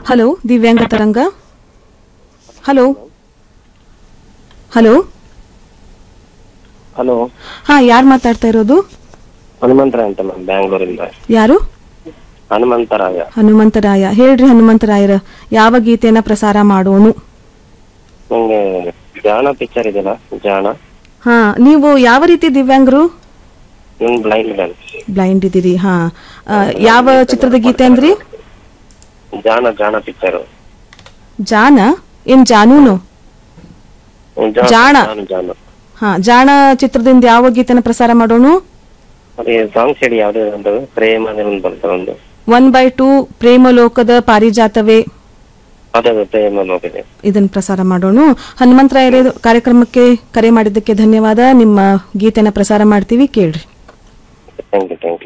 Hello ದಿವ್ಯಾಂಗ ತರಂಗ hello hello hello ಹಾ ಯಾರು ಮಾತಾಡ್ತಾ ಇರೋದು ಹನುಮಂತರಾಯ ಅಂತ ಮ್ಯಾಮ್ ಬ್ಯಾಂಗ್ಳೂರಿಂದ ಯಾರು ಹನುಮಂತರಾಯ ಹನುಮಂತರಾಯ ಹೇಳ್ರಿ ಹನುಮಂತರಾಯರ ಯಾವ ಗೀತೆಯನ್ನ ಪ್ರಸಾರ ಮಾಡೋನು ನಂಗೆ ಜಾಣ ಪಿಕ್ಚರ್ ಇದೆಯಲ್ಲ ಜಾಣ ಹಾ ನೀವು ಯಾವ ರೀತಿ ದಿವ್ಯಾಂಗರು ನನ್ ಬ್ಲೈಂಡ್ ಮ್ಯಾನ್ ಬ್ಲೈಂಡ್ ಇದ್ದೀರಿ ಹಾ ಆ, ಯಾವ ಚಿತ್ರದ ಗೀತೆ ಅಂದ್ರಿ ಜಾಣ ಜಾಣ ಪಿಕ್ಚರ್ ಜಾನ ಏನ್ ಜಾನೂನು ಜಾಣ. ಜಾಣ ಹಾ ಜಾಣ ಚಿತ್ರದಿಂದ ಯಾವ ಗೀತೆನ ಪ್ರಸಾರ ಮಾಡೋನು ಅದೇ ಸಾಂಗ್ಸ್ ಹೇಳಿ ಯಾವ್ದು ಒಂದು ಪ್ರೇಮ ಒಂದು ಬರ್ತದೆ ಒಂದು ಒನ್ ಬೈ ಟೂ ಪ್ರೇಮ ಲೋಕದ ಪಾರಿಜಾತವೇ ಅದೇ ಅದೇ ಪ್ರೇಮ ಹೋಗಿದೆ ಇದನ್ನ ಪ್ರಸಾರ ಮಾಡೋಣ ಹನುಮಂತರಾಯರೇ ಕಾರ್ಯಕ್ರಮಕ್ಕೆ ಕರೆ ಮಾಡಿದ್ದಕ್ಕೆ ಧನ್ಯವಾದ ನಿಮ್ಮ ಗೀತೆನ ಪ್ರಸಾರ ಮಾಡ್ತೀವಿ ಕೇಳ್ರಿ ಥ್ಯಾಂಕ್ ಯು ಥ್ಯಾಂಕ್ ಯು